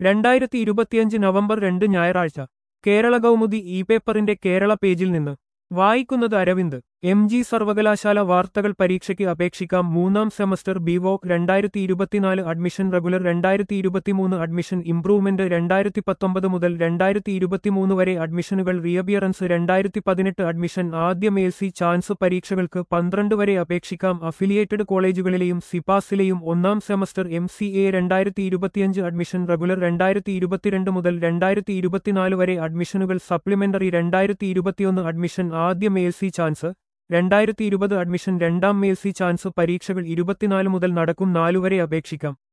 രണ്ടായിരത്തി ഇരുപത്തിയഞ്ച് നവംബർ രണ്ട് ഞായറാഴ്ച കേരള കൗമുദി ഇ പേപ്പറിന്റെ കേരള പേജിൽ നിന്ന് വായിക്കുന്നത് അരവിന്ദ് എം ജി സർവകലാശാല വാർത്തകൾ പരീക്ഷയ്ക്ക് അപേക്ഷിക്കാം മൂന്നാം സെമസ്റ്റർ ബിവോക് രണ്ടായിരത്തി ഇരുപത്തിനാല് അഡ്മിഷൻ റെഗുലർ രണ്ടായിരത്തി ഇരുപത്തിമൂന്ന് അഡ്മിഷൻ ഇംപ്രൂവ്മെന്റ് രണ്ടായിരത്തി പത്തൊമ്പത് മുതൽ രണ്ടായിരത്തി ഇരുപത്തിമൂന്ന് വരെ അഡ്മിഷനുകൾ റിയബിയറൻസ് രണ്ടായിരത്തി പതിനെട്ട് അഡ്മിഷൻ ആദ്യ മേൽസി ചാൻസ് പരീക്ഷകൾക്ക് പന്ത്രണ്ട് വരെ അപേക്ഷിക്കാം അഫിലിയേറ്റഡ് കോളേജുകളിലെയും സിപാസിലെയും ഒന്നാം സെമസ്റ്റർ എം സി എ രണ്ടായിരത്തി ഇരുപത്തിയഞ്ച് അഡ്മിഷൻ റെഗുലർ രണ്ടായിരത്തി ഇരുപത്തിരണ്ട് മുതൽ രണ്ടായിരത്തി ഇരുപത്തിനാല് വരെ അഡ്മിഷനുകൾ സപ്ലിമെന്ററി രണ്ടായിരത്തി ഇരുപത്തിയൊന്ന് അഡ്മിഷൻ ആദ്യ മേൽസി ചാൻസ് രണ്ടായിരത്തി ഇരുപത് അഡ്മിഷൻ രണ്ടാം മേൽസി ചാൻസ് പരീക്ഷകൾ ഇരുപത്തിനാല് മുതൽ നടക്കും നാലുവരെ അപേക്ഷിക്കാം